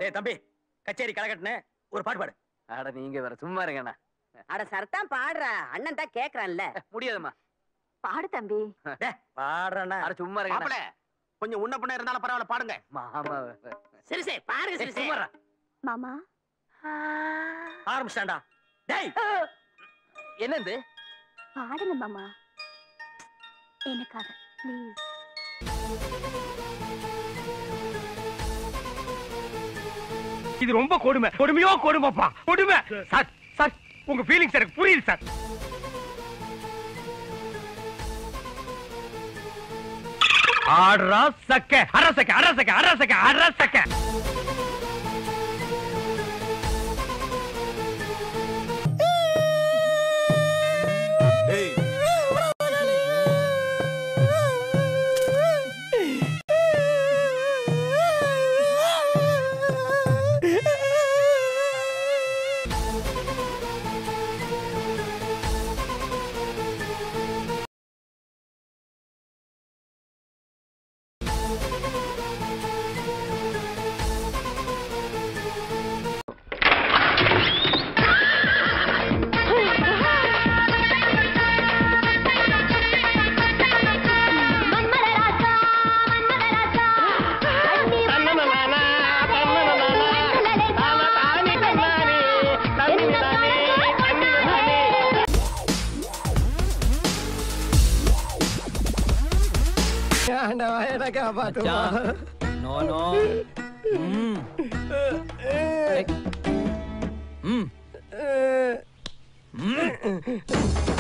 டேய் தம்பி கச்சேரி கலகட்டுன்னு ஒரு பாட்டு பாடு அட நீங்க வேற சும்மா இருங்கண்ணா அட சரத்தான் பாடுற அண்ணன் தான் கேக்குறான்ல முடியாதும்மா பாடு தம்பி பாடுறேன்னா அட சும்மா இருங்கண்ணா மாப்பிள கொஞ்சம் உன்ன பண்ண இருந்தாலும் பரவாயில்ல பாடுங்க மாமா சரி சரி பாருங்க சரி சரி சும்மாடா. மாமா ஆரம்பிச்சிட்டான்டா டேய் என்னது பாடுங்க மாமா எனக்காக ப்ளீஸ் இது ரொம்ப கொடுமை கொடுமையோ கொடுமைப்பா கொடுமை சார் சார் உங்க ஃபீலிங்ஸ் எனக்கு புரியுது சார் ஆடுறா சக்க அரசக்க அரசக்க அரசக்க அரசக்க நோ நோ ம் ம் ம்